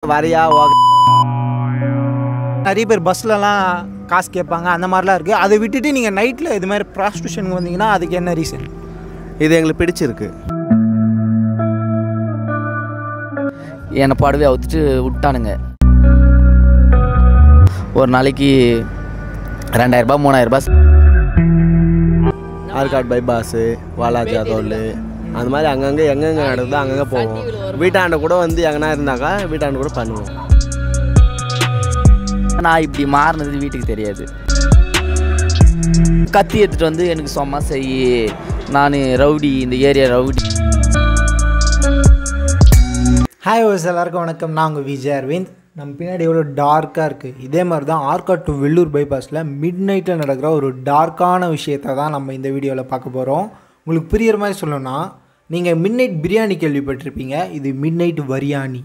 வரையா ஓ- நிறைய பேர் பஸ்லலாம் காசு கேட்பாங்க அந்த மாதிரிலாம் இருக்குது அதை விட்டுட்டு நீங்கள் நைட்டில் இது மாதிரி ப்ராஸ்டியூஷனுக்கு வந்தீங்கன்னா அதுக்கு என்ன ரீசன் இது எங்களுக்கு பிடிச்சிருக்கு என்னை படவே அவுத்துட்டு விட்டானுங்க ஒரு நாளைக்கு ரெண்டாயிரரூபா மூணாயிரரூபா ஆற்காடு பைபாஸு வாலாஜி அதோல் அந்த மாதிரி அங்கங்கே எங்கெங்கே நடக்குதோ அங்கங்கே போவோம் வீட்டாண்ட கூட வந்து எங்கன்னா இருந்தாக்கா வீட்டாண்ட கூட பண்ணுவோம் நான் இப்படி மாறினது வீட்டுக்கு தெரியாது கத்தி எடுத்துகிட்டு வந்து எனக்கு சும்மா செய் நான் ரவுடி இந்த ஏரியா ரவுடி ஹாய் ஓஸ் எல்லாருக்கும் வணக்கம் நான் உங்கள் விஜய் அரவிந்த் நம்ம பின்னாடி எவ்வளோ டார்க்காக இருக்குது இதே மாதிரி தான் ஆர்காட் டு வெள்ளூர் பைபாஸில் மிட் நைட்டில் நடக்கிற ஒரு டார்க்கான விஷயத்தை தான் நம்ம இந்த வீடியோவில் பார்க்க போகிறோம் உங்களுக்கு புரியுற மாதிரி சொல்லணும்னா நீங்கள் மிட் நைட் பிரியாணி கேள்விப்பட்டிருப்பீங்க இது மிட் நைட் வரியாணி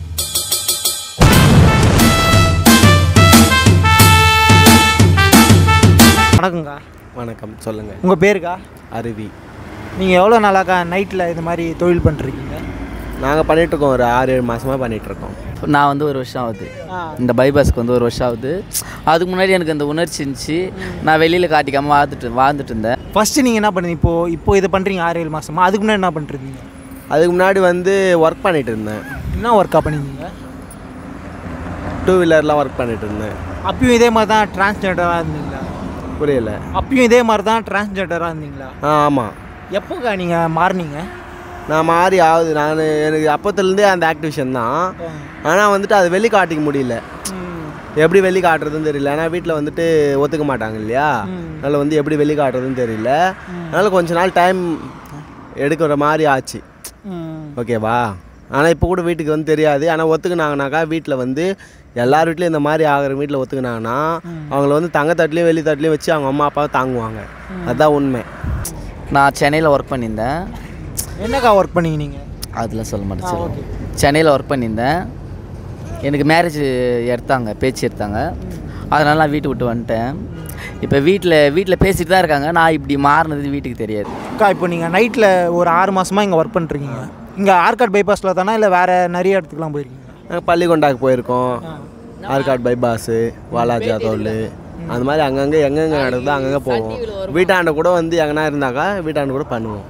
வணக்கங்க வணக்கம் சொல்லுங்கள் உங்கள் பேருக்கா அருவி நீங்கள் எவ்வளோ நாளாக்கா நைட்டில் இது மாதிரி தொழில் பண்ணிருக்கீங்க நாங்கள் பண்ணிகிட்ருக்கோம் ஒரு ஆறு ஏழு மாதமாக பண்ணிகிட்ருக்கோம் நான் வந்து ஒரு வருஷம் ஆகுது இந்த பைபாஸ்க்கு வந்து ஒரு வருஷம் ஆகுது அதுக்கு முன்னாடி எனக்கு அந்த உணர்ச்சி இருந்துச்சு நான் வெளியில் காட்டிக்காமல் வாழ்ந்துட்டு வாழ்ந்துட்டு இருந்தேன் ஃபஸ்ட்டு நீங்கள் என்ன பண்ணுறீங்க இப்போ இப்போ இதை பண்ணுறீங்க ஆறு ஏழு மாதமா அதுக்கு முன்னாடி என்ன பண்ணிருந்தீங்க அதுக்கு முன்னாடி வந்து ஒர்க் பண்ணிகிட்டு இருந்தேன் என்ன ஒர்க்காக பண்ணியிருந்தீங்க டூ வீலர்லாம் ஒர்க் பண்ணிகிட்டு இருந்தேன் அப்பயும் இதே மாதிரி தான் டிரான்ஸ்ஜெண்டராக இருந்தீங்களா புரியல அப்பயும் இதே மாதிரி தான் டிரான்ஸ்ஜெண்டராக இருந்தீங்களா ஆ ஆமாம் எப்போக்கா நீங்கள் மாறினீங்க நான் மாறி ஆகுது நான் எனக்கு அப்போத்துலேருந்தே அந்த ஆக்டிவிஷன் தான் ஆனால் வந்துட்டு அது வெளி காட்டிக்க முடியல எப்படி வெளி காட்டுறதுன்னு தெரியல ஏன்னா வீட்டில் வந்துட்டு ஒத்துக்க மாட்டாங்க இல்லையா அதனால் வந்து எப்படி வெளி காட்டுறதுன்னு தெரியல அதனால் கொஞ்ச நாள் டைம் எடுக்கிற மாதிரி ஆச்சு ஓகேவா ஆனால் இப்போ கூட வீட்டுக்கு வந்து தெரியாது ஆனால் ஒத்துக்குனாங்கனாக்கா வீட்டில் வந்து எல்லார் வீட்லேயும் இந்த மாதிரி ஆகிற வீட்டில் ஒத்துக்குனாங்கன்னா அவங்கள வந்து தங்க தட்டுலேயும் வெளி தட்டுலேயும் வச்சு அவங்க அம்மா அப்பாவை தாங்குவாங்க அதுதான் உண்மை நான் சென்னையில் ஒர்க் பண்ணியிருந்தேன் என்னக்கா ஒர்க் பண்ணீங்க நீங்கள் அதில் சொல்ல மாட்டேன் சென்னையில் ஒர்க் பண்ணியிருந்தேன் எனக்கு மேரேஜ் எடுத்தாங்க பேச்சு எடுத்தாங்க அதனால் நான் வீட்டு விட்டு வந்துட்டேன் இப்போ வீட்டில் வீட்டில் பேசிட்டு தான் இருக்காங்க நான் இப்படி மாறினது வீட்டுக்கு தெரியாது அக்கா இப்போ நீங்கள் நைட்டில் ஒரு ஆறு மாதமாக இங்கே ஒர்க் பண்ணுறீங்க இங்கே ஆர்காட் பைபாஸில் தானே இல்லை வேறு நிறைய இடத்துக்குலாம் போயிருக்கீங்க நாங்கள் பள்ளிக்கொண்டாக்கு போயிருக்கோம் ஆற்காடு பைபாஸு வாலாஜி அதோல் அந்த மாதிரி அங்கங்கே எங்கெங்கே நடக்குதோ அங்கங்கே போவோம் வீட்டாண்ட கூட வந்து எங்கன்னா இருந்தாக்கா வீட்டாண்ட கூட பண்ணுவோம்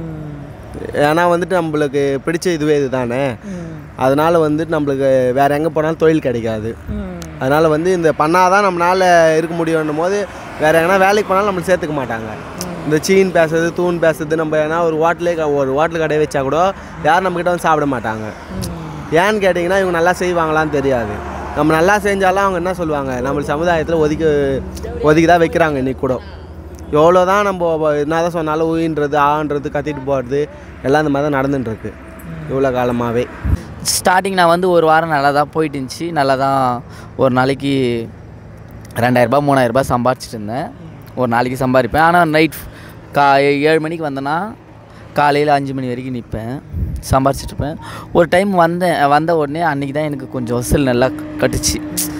ஏன்னா வந்துட்டு நம்மளுக்கு பிடிச்ச இதுவே இதுதானே அதனால வந்துட்டு நம்மளுக்கு வேறு எங்கே போனாலும் தொழில் கிடைக்காது அதனால் வந்து இந்த பண்ணாதான் நம்மளால் இருக்க முடியும்னும் போது வேறு எங்கன்னா வேலைக்கு போனாலும் நம்மளை சேர்த்துக்க மாட்டாங்க இந்த சீன் பேசுறது தூண் பேசுறது நம்ம ஏன்னா ஒரு ஹோட்டலே க- ஒரு ஹோட்டல் கடையை வச்சா கூட யாரும் நம்மக்கிட்ட வந்து சாப்பிட மாட்டாங்க ஏன்னு கேட்டிங்கன்னா இவங்க நல்லா செய்வாங்களான்னு தெரியாது நம்ம நல்லா செஞ்சாலும் அவங்க என்ன சொல்லுவாங்க நம்ம சமுதாயத்தில் ஒதுக்கி ஒதுக்கி தான் வைக்கிறாங்க இன்னைக்கு கூட எவ்வளோ தான் நம்ம என்ன தான் சொன்னாலும் ஊயின்றது ஆன்றது கத்திட்டு போகிறது எல்லாம் இந்த மாதிரி தான் நடந்துட்டு இருக்கு இவ்வளோ காலமாகவே ஸ்டார்டிங் நான் வந்து ஒரு வாரம் நல்லா தான் போயிட்டு இருந்துச்சு நல்லா தான் ஒரு நாளைக்கு ரெண்டாயிரரூபா மூணாயிரரூபா சம்பாரிச்சிட்டு இருந்தேன் ஒரு நாளைக்கு சம்பாதிப்பேன் ஆனால் நைட் கா ஏழு மணிக்கு வந்தேன்னா காலையில் அஞ்சு மணி வரைக்கும் நிற்பேன் சம்பாரிச்சிட்டு இருப்பேன் ஒரு டைம் வந்தேன் வந்த உடனே அன்றைக்கி தான் எனக்கு கொஞ்சம் வசூல் நல்லா கட்டுச்சு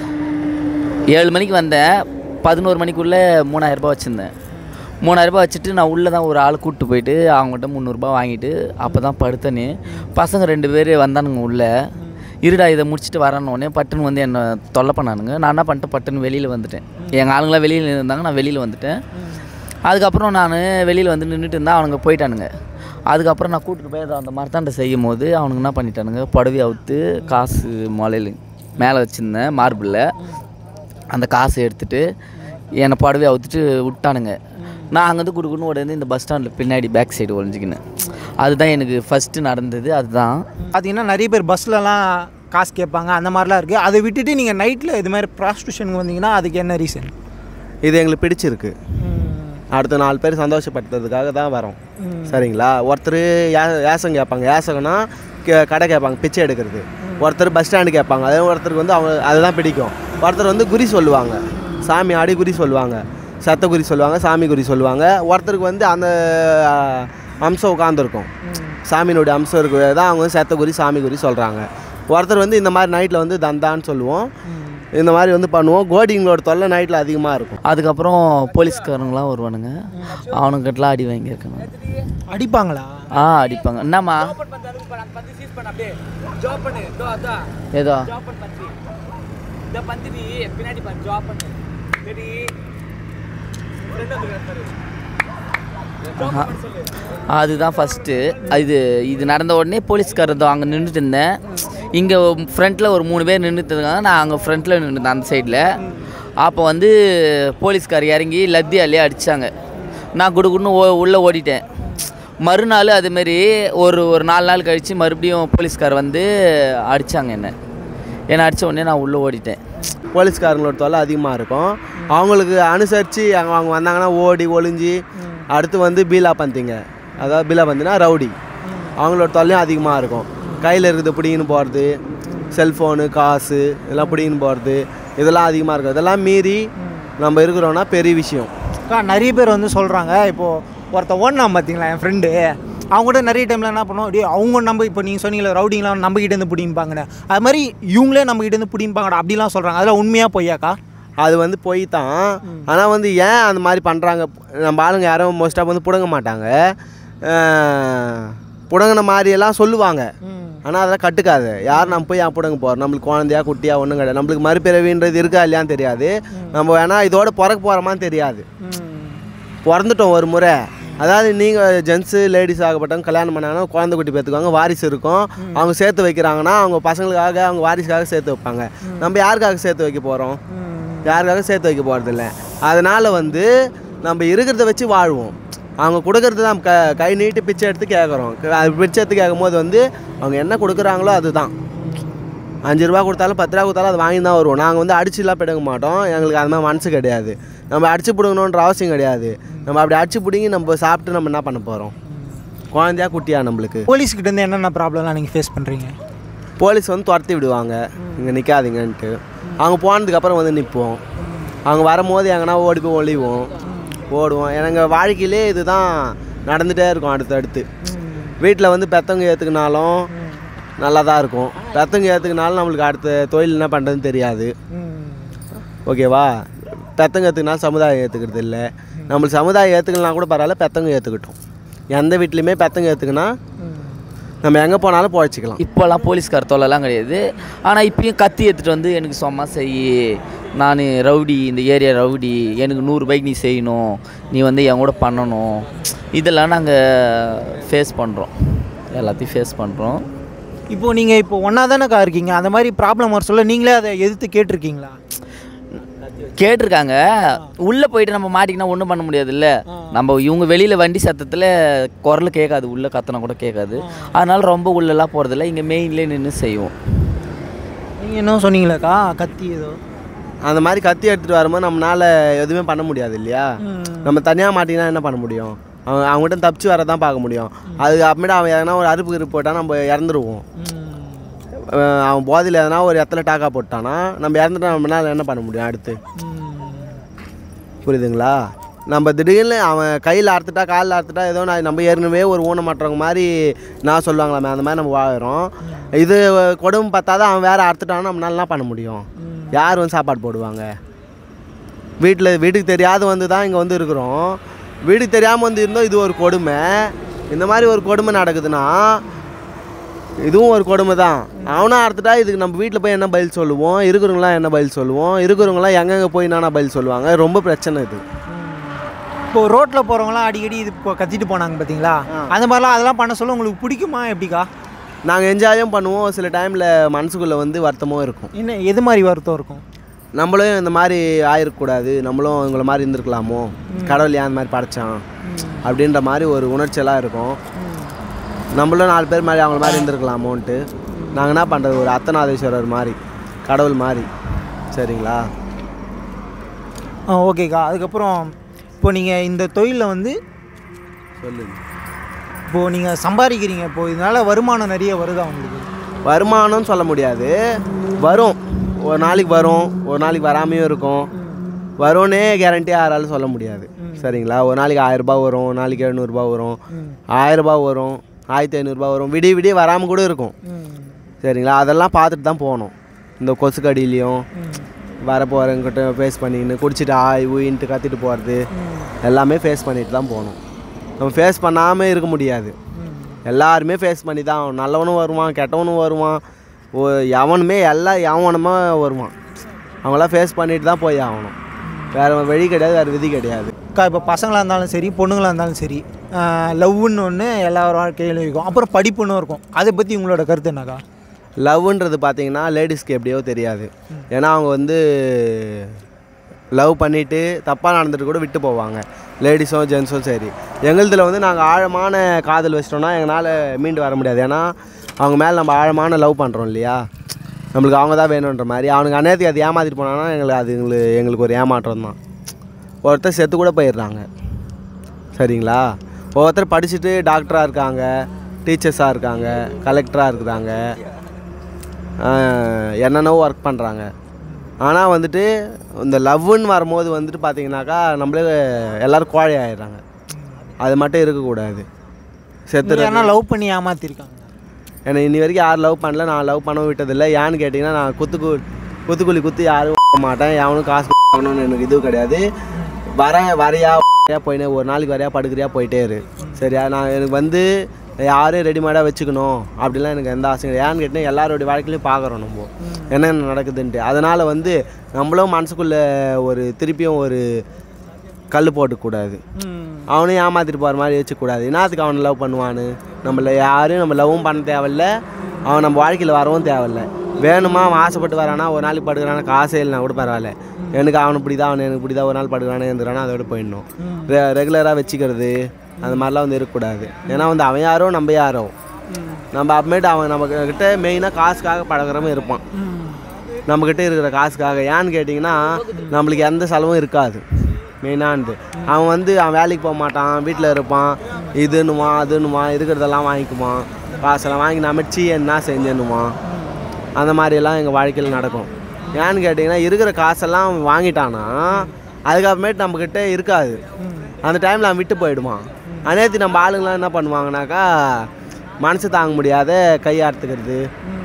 ஏழு மணிக்கு வந்தேன் பதினோரு மணிக்குள்ளே மூணாயிரரூபா வச்சுருந்தேன் மூணாயிரரூபா வச்சுட்டு நான் உள்ளே தான் ஒரு ஆள் கூப்பிட்டு போயிட்டு அவங்ககிட்ட முந்நூறுரூபா வாங்கிட்டு அப்போ தான் படுத்தேனே பசங்க ரெண்டு பேர் வந்தானுங்க உள்ளே இருடா இதை முடிச்சுட்டு வரணுன்னே பட்டுன்னு வந்து என்னை தொல்லை பண்ணானுங்க நான் என்ன பண்ணிட்டேன் பட்டுன்னு வெளியில் வந்துட்டேன் எங்கள் ஆளுங்களாம் வெளியில் இருந்தாங்க நான் வெளியில் வந்துட்டேன் அதுக்கப்புறம் நான் வெளியில் வந்து நின்றுட்டு இருந்தேன் அவனுங்க போயிட்டானுங்க அதுக்கப்புறம் நான் கூட்டிட்டு போய் அதை அந்த மரத்தாண்ட செய்யும் போது அவனுங்க என்ன பண்ணிட்டானுங்க புடவை அவுத்து காசு மலையில் மேலே வச்சுருந்தேன் மார்பிளில் அந்த காசை எடுத்துட்டு என்னை புடவை அவுத்துட்டு விட்டானுங்க நான் அங்கேருந்து குடுக்குன்னு உடனே இந்த பஸ் ஸ்டாண்டில் பின்னாடி பேக் சைடு ஒழிஞ்சிக்கினேன் அதுதான் எனக்கு ஃபஸ்ட்டு நடந்தது அதுதான் பார்த்தீங்கன்னா நிறைய பேர் பஸ்லலாம் காசு கேட்பாங்க அந்த மாதிரிலாம் இருக்குது அதை விட்டுட்டு நீங்கள் நைட்டில் இது மாதிரி ப்ராஸ்டியூஷனுக்கு வந்தீங்கன்னா அதுக்கு என்ன ரீசன் இது எங்களுக்கு பிடிச்சிருக்கு அடுத்த நாலு பேர் சந்தோஷப்படுத்துறதுக்காக தான் வரோம் சரிங்களா ஒருத்தர் யா யாசம் கேட்பாங்க யாசகம்னா கே- கடை கேட்பாங்க பிச்சை எடுக்கிறது ஒருத்தர் பஸ் ஸ்டாண்டு கேட்பாங்க அதே ஒருத்தருக்கு வந்து அவங்க அதுதான் பிடிக்கும் ஒருத்தர் வந்து குறி சொல்லுவாங்க சாமி ஆடி குறி சொல்லுவாங்க சத்த குறி சொல்லுவாங்க சாமி குறி சொல்லுவாங்க ஒருத்தருக்கு வந்து அந்த ஆ, அம்சம் உட்காந்துருக்கும் சாமியினுடைய அம்சம் இருக்கு தான் அவங்க வந்து செத்த குறி சாமி குறி சொல்கிறாங்க ஒருத்தர் வந்து இந்த மாதிரி நைட்டில் வந்து தந்தான்னு சொல்லுவோம் இந்த மாதிரி வந்து பண்ணுவோம் கோடிங்களோட தொல்லை நைட்டில் அதிகமாக இருக்கும் அதுக்கப்புறம் போலீஸ்காரங்களாம் வருவானுங்க அவனுக்கிட்டலாம் அடி வாங்கியிருக்கேன் நான் அடிப்பாங்களா ஆ அடிப்பாங்க என்னம்மா ஃபேஸ் பண்ண அப்படியே ஜாப் பண்ணு இதோ அதான் ஏதோ ஜாப் பண்ணு பந்தி இந்த பந்தி நீ பின்னாடி பண்ணு ஜாப் பண்ணு சரி ஃப்ரெண்ட் வந்து பாரு ஜாப் பண்ண சொல்லு அதுதான் ஃபஸ்ட்டு இது இது நடந்த உடனே போலீஸ்காரர் அங்கே நின்றுட்டு இருந்தேன் இங்கே ஃப்ரண்ட்டில் ஒரு மூணு பேர் நின்றுட்டு இருக்காங்க நான் அங்கே ஃப்ரண்ட்டில் நின்றுட்டேன் அந்த சைடில் அப்போ வந்து போலீஸ்கார் இறங்கி லத்தி அள்ளியே அடித்தாங்க நான் குடுகுடுன்னு ஓ உள்ளே ஓடிட்டேன் மறுநாள் அதுமாரி ஒரு ஒரு நாலு நாள் கழித்து மறுபடியும் போலீஸ்கார் வந்து அடித்தாங்க என்னை என்னை அடித்த உடனே நான் உள்ளே ஓடிட்டேன் போலீஸ்காரங்களோட தொல்லை அதிகமாக இருக்கும் அவங்களுக்கு அனுசரித்து அவங்க அவங்க வந்தாங்கன்னா ஓடி ஒளிஞ்சு அடுத்து வந்து பீலா பந்திங்க அதாவது பீலா பந்தினா ரவுடி அவங்களோட தொல்லையும் அதிகமாக இருக்கும் கையில் இருக்கிறது பிடிங்கின்னு போகிறது செல்ஃபோனு காசு இதெல்லாம் பிடிங்கின்னு போகிறது இதெல்லாம் அதிகமாக இருக்கும் இதெல்லாம் மீறி நம்ம இருக்கிறோன்னா பெரிய விஷயம் அக்கா நிறைய பேர் வந்து சொல்கிறாங்க இப்போது ஒருத்த ஓடினான் பார்த்தீங்களா என் ஃப்ரெண்டு அவங்க கூட நிறைய டைமில் என்ன பண்ணுவோம் அப்படியே அவங்க நம்ம இப்போ நீங்கள் சொன்னீங்களே ரவுடிங்லாம் நம்ம கிட்ட இருந்து பிடிப்பாங்கன்னு அது மாதிரி இவங்களே நம்ம கிட்ட இருந்து பிடிப்பாங்கடா அப்படிலாம் சொல்கிறாங்க அதெல்லாம் உண்மையாக பொய்யாக்கா அது வந்து போய் தான் ஆனால் வந்து ஏன் அந்த மாதிரி பண்ணுறாங்க நம்ம ஆளுங்க யாரும் மோஸ்ட்டாக வந்து புடங்க மாட்டாங்க அஹ், புடங்கின மாதிரியெல்லாம் சொல்லுவாங்க ஆனால் அதெல்லாம் கட்டுக்காது யார் நம்ம போய் ஏன் புடங்க போகிறோம் நம்மளுக்கு குழந்தையா குட்டியா ஒன்றும் கிடையாது நம்மளுக்கு மறுபிறவின்றது இருக்கா இல்லையான்னு தெரியாது நம்ம வேணா இதோட பிறக்க போகிறோமான்னு தெரியாது பிறந்துட்டோம் ஒரு முறை அதாவது நீங்கள் ஜென்ஸு லேடிஸ் ஆகப்பட்டவங்க கல்யாணம் பண்ணாங்கன்னா குழந்தை குட்டி பேத்துக்குவாங்க வாரிசு இருக்கும் அவங்க சேர்த்து வைக்கிறாங்கன்னா அவங்க பசங்களுக்காக அவங்க வாரிசுக்காக சேர்த்து வைப்பாங்க நம்ம யாருக்காக சேர்த்து வைக்க போகிறோம் யாருக்காக சேர்த்து வைக்க போகிறதில்ல அதனால் வந்து நம்ம இருக்கிறத வச்சு வாழ்வோம் அவங்க கொடுக்கறது தான் க கை நீட்டி பிச்சை எடுத்து கேட்குறோம் அது பிச்சை எடுத்து கேட்கும்போது வந்து அவங்க என்ன கொடுக்குறாங்களோ அதுதான் அஞ்சு ரூபா கொடுத்தாலும் பத்து ரூபா கொடுத்தாலும் அது வாங்கி தான் வருவோம் நாங்கள் வந்து அடிச்சுலாம் பிடுங்க மாட்டோம் எங்களுக்கு அது மாதிரி மனசு கிடையாது நம்ம அடிச்சு பிடுங்கணுன்ற அவசியம் கிடையாது நம்ம அப்படி அடிச்சு பிடுங்கி நம்ம சாப்பிட்டு நம்ம என்ன பண்ண போகிறோம் குழந்தையா குட்டியா நம்மளுக்கு போலீஸ்கிட்ட இருந்து என்னென்ன ப்ராப்ளம்லாம் நீங்கள் ஃபேஸ் பண்ணுறீங்க போலீஸ் வந்து துரத்தி விடுவாங்க இங்கே நிற்காதீங்கன்ட்டு அவங்க போனதுக்கப்புறம் வந்து நிற்போம் அவங்க வரும்போது எங்கன்னா ஓடி போய் ஒளிவோம் ஓடுவோம் எங்கள் வாழ்க்கையிலே இதுதான் நடந்துகிட்டே இருக்கும் அடுத்தடுத்து வீட்டில் வந்து பெத்தவங்க ஏற்றுக்கினாலும் நல்லா தான் இருக்கும் பெத்தவங்க ஏற்றுக்கினாலும் நம்மளுக்கு அடுத்த தொழில் என்ன பண்ணுறதுன்னு தெரியாது ஓகேவா பெத்தவங்க ஏற்றுக்கினாலும் சமுதாயம் ஏற்றுக்கிறது இல்லை நம்மளுக்கு சமுதாயம் ஏற்றுக்கலாம் கூட பரவாயில்ல பெத்தவங்க ஏற்றுக்கிட்டோம் எந்த வீட்லேயுமே பெத்தவங்க ஏற்றுக்கினா நம்ம எங்கே போனாலும் பொழைச்சிக்கலாம் இப்போல்லாம் போலீஸ்கார தொல்லைலாம் கிடையாது ஆனால் இப்பயும் கத்தி எடுத்துகிட்டு வந்து எனக்கு சும்மா செய் நான் ரவுடி இந்த ஏரியா ரவுடி எனக்கு நூறு பைக் நீ செய்யணும் நீ வந்து என் கூட பண்ணணும் இதெல்லாம் நாங்கள் ஃபேஸ் பண்ணுறோம் எல்லாத்தையும் ஃபேஸ் பண்ணுறோம் இப்போது நீங்கள் இப்போ ஒன்றா தானேக்கா இருக்கீங்க அந்த மாதிரி ப்ராப்ளம் வர சொல்ல நீங்களே அதை எதிர்த்து கேட்டிருக்கீங்களா கேட்டிருக்காங்க உள்ளே போயிட்டு நம்ம மாட்டிக்கினா ஒன்றும் பண்ண முடியாதுல்ல நம்ம இவங்க வெளியில் வண்டி சத்தத்தில் குரல் கேட்காது உள்ளே கத்தனா கூட கேட்காது அதனால ரொம்ப உள்ளெல்லாம் போகிறதில்ல இங்கே மெயின்லேயே நின்று செய்வோம் நீங்கள் என்ன சொன்னீங்களாக்கா கத்தி ஏதோ அந்த மாதிரி கத்தி எடுத்துகிட்டு வரும்போது நம்மளால் எதுவுமே பண்ண முடியாது இல்லையா நம்ம தனியாக மாட்டினா என்ன பண்ண முடியும் அவன் அவங்ககிட்ட தப்பிச்சு வர தான் பார்க்க முடியும் அது அப்புறமேட்டு அவன் எதனா ஒரு அறுப்பு கிருப்பு போட்டால் நம்ம இறந்துருவோம் அஹ் அவன் போதையில் எதனா ஒரு இடத்துல டாக்கா போட்டானா நம்ம இறந்துட்டா நம்மளால என்ன பண்ண முடியும் அடுத்து புரியுதுங்களா நம்ம திடீர்னு அவன் கையில் அறுத்துட்டா காலில் அறுத்துட்டா ஏதோ நான் நம்ம ஏற்கனவே ஒரு ஊனமற்றவங்க மாதிரி நான் சொல்லுவாங்களாமே அந்த மாதிரி நம்ம வாழுறோம் இது கொடுமை பார்த்தாதான் அவன் வேறு அறுத்துட்டான்னு நம்மளால என்ன பண்ண முடியும் யார் வந்து சாப்பாடு போடுவாங்க வீட்டில் வீட்டுக்கு தெரியாத வந்து தான் இங்கே வந்து இருக்கிறோம் வீட்டுக்கு தெரியாமல் வந்து இருந்தோம் இது ஒரு கொடுமை இந்த மாதிரி ஒரு கொடுமை நடக்குதுன்னா இதுவும் ஒரு கொடுமை தான் அவனா அறுத்துட்டா இதுக்கு நம்ம வீட்டில் போய் என்ன பதில் சொல்லுவோம் இருக்கிறவங்களாம் என்ன பதில் சொல்லுவோம் இருக்கிறவங்களாம் எங்கெங்கே போய் என்னென்ன பதில் சொல்லுவாங்க ரொம்ப பிரச்சனை இது இப்போ ரோட்டில் போகிறவங்களாம் அடிக்கடி இது இப்போ கத்திட்டு போனாங்க பார்த்தீங்களா அந்த மாதிரிலாம் அதெல்லாம் பண்ண சொல்ல உங்களுக்கு பிடிக்குமா எப்படிக்கா நாங்கள் என்ஜாயும் பண்ணுவோம் சில டைமில் மனசுக்குள்ளே வந்து வருத்தமும் இருக்கும் என்ன எது மாதிரி வருத்தம் இருக்கும் நம்மளும் இந்த மாதிரி ஆயிருக்கக்கூடாது நம்மளும் இவங்கள மாதிரி இருந்திருக்கலாமோ கடவுள் ஏன் அந்த மாதிரி படைச்சான் அப்படின்ற மாதிரி ஒரு உணர்ச்சியெல்லாம் இருக்கும் நம்மளும் நாலு பேர் மாதிரி அவங்கள மாதிரி இருந்திருக்கலாமோன்ட்டு நாங்கள் என்ன பண்ணுறது ஒரு அத்தநாதீஸ்வரர் மாதிரி கடவுள் மாதிரி சரிங்களா ஆ ஓகேக்கா அதுக்கப்புறம் இப்போ நீங்கள் இந்த தொழிலில் வந்து சொல்லுங்க இப்போது நீங்கள் சம்பாதிக்கிறீங்க இப்போ இதனால் வருமானம் நிறைய வருதா உங்களுக்கு வருமானம்னு சொல்ல முடியாது வரும் ஒரு நாளைக்கு வரும் ஒரு நாளைக்கு வராமையும் இருக்கும் வரும்னே கேரண்டி யாராலும் சொல்ல முடியாது சரிங்களா ஒரு நாளைக்கு ஆயிரரூபா வரும் ஒரு நாளைக்கு எழுநூறுபா வரும் ஆயிரரூபா வரும் ஆயிரத்தி ஐநூறுரூபா வரும் விடிய விடிய வராமல் கூட இருக்கும் சரிங்களா அதெல்லாம் பார்த்துட்டு தான் போகணும் இந்த கொசுக்கடியிலையும் வர போகிறவங்கிட்ட ஃபேஸ் பண்ணிக்கின்னு குடிச்சிட்டு ஆய் ஊயின்ட்டு கத்திட்டு போகிறது எல்லாமே ஃபேஸ் பண்ணிட்டு தான் போகணும் நம்ம ஃபேஸ் பண்ணாமல் இருக்க முடியாது எல்லாருமே ஃபேஸ் பண்ணி தான் ஆகணும். நல்லவனும் வருவான் கெட்டவனும் வருவான் ஓ எவனுமே எல்லாம் எவனுமே வருவான் அவங்களாம் ஃபேஸ் பண்ணிட்டு தான் போய் ஆகணும் வேறு வழி கிடையாது வேறு விதி கிடையாது அக்கா இப்போ பசங்களாக இருந்தாலும் சரி பொண்ணுங்களாக இருந்தாலும் சரி லவ்னு ஒன்று எல்லா வாழ்க்கையிலும் இருக்கும் அப்புறம் படிப்புன்னு இருக்கும் அதை பற்றி உங்களோட கருத்து என்னக்கா லவ்ன்றது பார்த்தீங்கன்னா லேடிஸ்க்கு எப்படியோ தெரியாது ஏன்னா அவங்க வந்து லவ் பண்ணிவிட்டு தப்பாக நடந்துட்டு கூட விட்டு போவாங்க லேடிஸும் ஜென்ஸும் சரி எங்களுதில் வந்து நாங்கள் ஆழமான காதல் வச்சிட்டோம்னா எங்களால் மீண்டு வர முடியாது ஏன்னா அவங்க மேலே நம்ம ஆழமான லவ் பண்ணுறோம் இல்லையா நம்மளுக்கு அவங்க தான் வேணுன்ற மாதிரி அவனுக்கு அநேரத்துக்கு அது ஏமாத்திட்டு போனாங்கன்னா எங்களுக்கு அது எங்களுக்கு எங்களுக்கு ஒரு ஏமாற்றம் தான் ஒருத்தர் செத்து கூட போயிடுறாங்க சரிங்களா ஒவ்வொருத்தர் படிச்சுட்டு டாக்டராக இருக்காங்க டீச்சர்ஸாக இருக்காங்க கலெக்டராக இருக்கிறாங்க ஆஹ் என்னென்னவோ ஒர்க் பண்ணுறாங்க ஆனால் வந்துட்டு இந்த லவ்னு வரும்போது வந்துட்டு பார்த்தீங்கன்னாக்கா நம்மளே எல்லோரும் கோழை ஆயிடுறாங்க அது மட்டும் இருக்கக்கூடாது செத்துறது ஏன்னா லவ் பண்ணி ஏமாத்திருக்காங்க என்னை இன்னி வரைக்கும் யாரும் லவ் பண்ணல நான் லவ் பண்ண விட்டதில்லை ஏன்னு கேட்டிங்கன்னா நான் குத்துக்கு குத்துக்குழி குத்து யாரும் மாட்டேன் எவனும் காசு வாங்கணும்னு எனக்கு இது கிடையாது வர வரையா போயினே ஒரு நாளைக்கு வரையா படுக்கிறியா போயிட்டே இரு சரியா நான் எனக்கு வந்து யாரையும் ரெடிமேடாக வச்சுக்கணும் அப்படிலாம் எனக்கு எந்த ஆசையும் கிடையாது ஏன்னு கேட்டிங்கன்னா எல்லாரோடைய வாழ்க்கையிலையும் பார்க்குறோம் நம்ம என்னென்ன நடக்குதுன்ட்டு அதனால் வந்து நம்மளும் மனசுக்குள்ளே ஒரு திருப்பியும் ஒரு கல் போட்டுக்கூடாது அவனையும் ஏமாத்திட்டு போகிற மாதிரி வச்சுக்கூடாது என்னத்துக்கு அவனை லவ் பண்ணுவான்னு நம்மள யாரையும் நம்ம லவ்வும் பண்ண தேவையில்ல அவன் நம்ம வாழ்க்கையில் வரவும் தேவையில்ல வேணுமா அவன் ஆசைப்பட்டு வரானா ஒரு நாளைக்கு படுக்கிறானா காசே இல்லைனா கூட பரவாயில்ல எனக்கு அவனுக்கு பிடிதா அவனை எனக்கு பிடிதா ஒரு நாள் படுக்கிறானே இருந்துறானா அதோட போயிடணும் ரெ ரெகுலராக வச்சுக்கிறது அந்த மாதிரிலாம் வந்து இருக்கக்கூடாது ஏன்னா வந்து அவன் யாரோ நம்ம யாரோ நம்ம அப்புறமேட்டு அவன் நம்ம கிட்ட மெயினாக காசுக்காக பழகிறவன் இருப்பான் நம்மக்கிட்ட இருக்கிற காசுக்காக ஏன்னு கேட்டிங்கன்னா நம்மளுக்கு எந்த செலவும் இருக்காது மெயினானது அவன் வந்து அவன் வேலைக்கு போக மாட்டான் வீட்டில் இருப்பான் இதுன்னுமா அதுன்னுமா இருக்கிறதெல்லாம் வாங்கிக்குவான் காசெல்லாம் வாங்கி நமைச்சி என்ன செஞ்சேன்னுவான் அந்த மாதிரியெல்லாம் எங்கள் வாழ்க்கையில் நடக்கும் ஏன்னு கேட்டிங்கன்னா இருக்கிற காசெல்லாம் அவன் வாங்கிட்டானா அதுக்கப்புறமேட்டு நம்மக்கிட்ட இருக்காது அந்த டைமில் அவன் விட்டு போயிடுவான் அநேத்தி நம்ம ஆளுங்களாம் என்ன பண்ணுவாங்கனாக்கா மனசு தாங்க முடியாத கையாடுத்துக்கிறது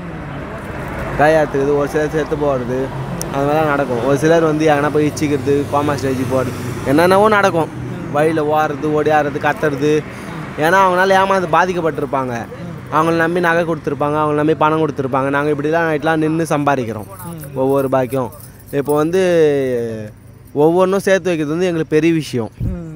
கையாத்துக்குது ஒரு சிலர் செத்து போகிறது அது மாதிரிலாம் நடக்கும் ஒரு சிலர் வந்து எங்கன்னா போய் இச்சிக்கிறது கோமா ஸ்டேஜுக்கு போகிறது என்னென்னவோ நடக்கும் வழியில் ஓடுறது ஓடியாடுறது கத்துறது ஏன்னா அவங்களால ஏமாந்து பாதிக்கப்பட்டிருப்பாங்க அவங்கள நம்பி நகை கொடுத்துருப்பாங்க அவங்கள நம்பி பணம் கொடுத்துருப்பாங்க நாங்கள் இப்படிலாம் நைட்லாம் நின்று சம்பாதிக்கிறோம் ஒவ்வொரு பாக்கியம் இப்போ வந்து ஒவ்வொன்றும் சேர்த்து வைக்கிறது வந்து எங்களுக்கு பெரிய விஷயம்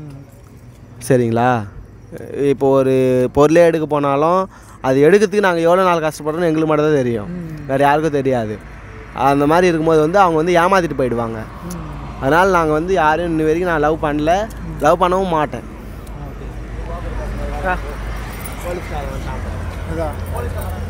சரிங்களா இப்போ ஒரு பொருளே எடுக்க போனாலும் அது எடுக்கிறதுக்கு நாங்கள் எவ்வளோ நாள் கஷ்டப்படுறோம்னு எங்களுக்கு மட்டும் தான் தெரியும் வேறு யாருக்கும் தெரியாது அந்த மாதிரி இருக்கும்போது வந்து அவங்க வந்து ஏமாற்றிட்டு போயிடுவாங்க அதனால் நாங்கள் வந்து யாரையும் இன்னி வரைக்கும் நான் லவ் பண்ணல லவ் பண்ணவும் மாட்டேன் அதான்